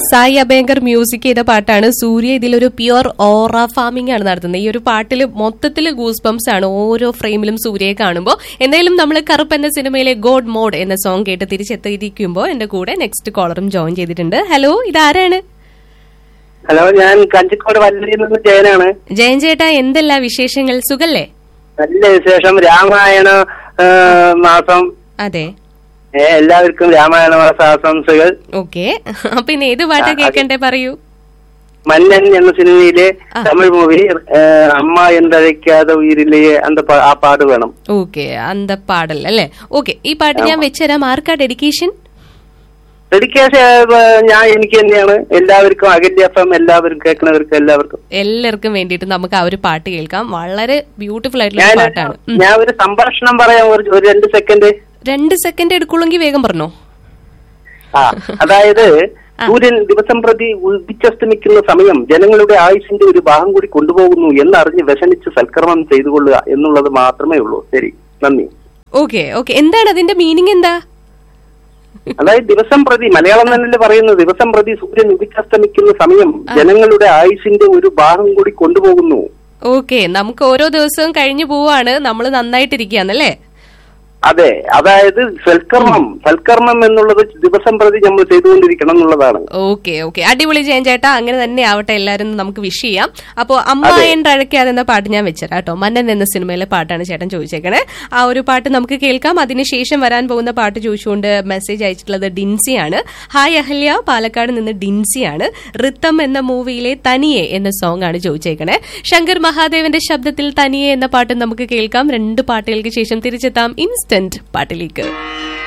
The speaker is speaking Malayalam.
സായി അഭയങ്കർ മ്യൂസിക് ചെയ്ത പാട്ടാണ് സൂര്യ ഇതിലൊരു പ്യുവർ ഓറ ഫാമിംഗ് ആണ് നടത്തുന്നത് ഈ ഒരു പാട്ടിൽ മൊത്തത്തിൽ ഗൂസ് ബംസ് ആണ് ഓരോ ഫ്രെയിമിലും സൂര്യയെ കാണുമ്പോൾ എന്തായാലും നമ്മൾ കറുപ്പ് എന്ന സിനിമയിലെ ഗോഡ് മോഡ് എന്ന സോങ് കേട്ട് തിരിച്ചെത്തിയിരിക്കുമ്പോൾ എന്റെ കൂടെ നെക്സ്റ്റ് കോളറും ജോയിൻ ചെയ്തിട്ടുണ്ട് ഹലോ ഇതാരാണ് ഹലോ ഞാൻ കഞ്ചിക്കോട് വല്ലരിയിൽ നിന്ന് ജയനാണ് ജയൻ ചേട്ടാ എന്തെല്ലാ വിശേഷങ്ങൾ സുഖല്ലേ നല്ല വിശേഷം രാമായണ ആ, മാസം അതെ ഏ, എല്ലാവർക്കും രാമായണ മാസ ആശംസകൾ ഓക്കെ അപ്പൊ ഇനി ഏത് പാട്ടാ കേൾക്കണ്ടേ പറയൂ മന്നൻ എന്ന സിനിമയിലെ ആ. തമിഴ് മൂവി അമ്മ എന്തഴയ്ക്കാതെ ഉയിരില്ലേ അന്ത പാ- ആ പാട് വേണം ഓക്കെ അന്ത പാടൽ അല്ലേ ഓക്കെ ഈ പാട്ട് ഞാൻ വെച്ചുതരാം ആർക്കാ ഡെഡിക്കേഷൻ ഡെഡിക്കേഷൻ ഞാൻ എനിക്ക് തന്നെയാണ് എല്ലാവർക്കും അകല്യ എഫ് എം എല്ലാവർക്കും കേൾക്കുന്നവർക്കും എല്ലാവർക്കും എല്ലാവർക്കും വേണ്ടിയിട്ട് നമുക്ക് ആ ഒരു പാട്ട് കേൾക്കാം വളരെ ബ്യൂട്ടിഫുൾ ആയിട്ടുള്ള ഞാൻ ഒരു പാട്ടാണ് ഉം. ഞാൻ ഒരു സംഭാഷണം പറയാം ഒരു ഒരു രണ്ട് സെക്കൻഡ് രണ്ട് സെക്കൻഡ് എടുക്കുള്ളെങ്കിൽ വേഗം പറഞ്ഞോ ആ അതായത് സൂര്യൻ ദിവസം പ്രതി ഉദിച്ചസ്തമിക്കുന്ന സമയം ജനങ്ങളുടെ ആയുസിന്റെ ഒരു ഭാഗം കൂടി കൊണ്ടുപോകുന്നു എന്നറിഞ്ഞ് വിഷമിച്ച് സൽക്കർമ്മം ചെയ്തു കൊള്ളുക എന്നുള്ളത് മാത്രമേ ഉള്ളൂ ശരി നന്ദി ഓക്കെ ഓക്കെ എന്താണ് അതിന്റെ മീനിങ് എന്താ അതായത് ദിവസം പ്രതി മലയാളം തന്നെയല്ലേ പറയുന്നത് ദിവസം പ്രതി സൂര്യൻ ഉദിച്ചസ്തമിക്കുന്ന സമയം ജനങ്ങളുടെ ആയുസിന്റെ ഒരു ഭാഗം കൂടി കൊണ്ടുപോകുന്നു ഓക്കെ നമുക്ക് ഓരോ ദിവസവും കഴിഞ്ഞു പോവാണ് നമ്മൾ നന്നായിട്ടിരിക്കുകയാണല്ലേ അതെ അതായത് സൽക്കർമ്മം സൽക്കർമ്മം എന്നുള്ളത് ദിവസം പ്രതി നമ്മൾ ചെയ്തുകൊണ്ടിരിക്കണം എന്നുള്ളതാണ് ഓക്കെ ഓക്കെ അടിപൊളി ചെയ്യാൻ ചേട്ടാ അങ്ങനെ തന്നെ ആവട്ടെ എല്ലാവരും നമുക്ക് വിഷ് ചെയ്യാം അപ്പോ അമ്മ എൻ്റെ അഴക്കാതെ എന്ന പാട്ട് ഞാൻ വെച്ചരാം കേട്ടോ മന്നൻ എന്ന സിനിമയിലെ പാട്ടാണ് ചേട്ടൻ ചോദിച്ചേക്കണേ ആ ഒരു പാട്ട് നമുക്ക് കേൾക്കാം അതിനുശേഷം വരാൻ പോകുന്ന പാട്ട് ചോദിച്ചുകൊണ്ട് മെസ്സേജ് അയച്ചിട്ടുള്ളത് ഡിൻസിയാണ് ഹായ് അഹല്യ പാലക്കാട് നിന്ന് ഡിൻസിയാണ് ഋത്തം എന്ന മൂവിയിലെ തനിയെ എന്ന സോങ് ആണ് ചോദിച്ചേക്കണേ ശങ്കർ മഹാദേവന്റെ ശബ്ദത്തിൽ തനിയെ എന്ന പാട്ട് നമുക്ക് കേൾക്കാം രണ്ട് പാട്ടുകൾക്ക് ശേഷം തിരിച്ചെത്താം ഇൻസ്റ്റന്റ് പാട്ടിലേക്ക്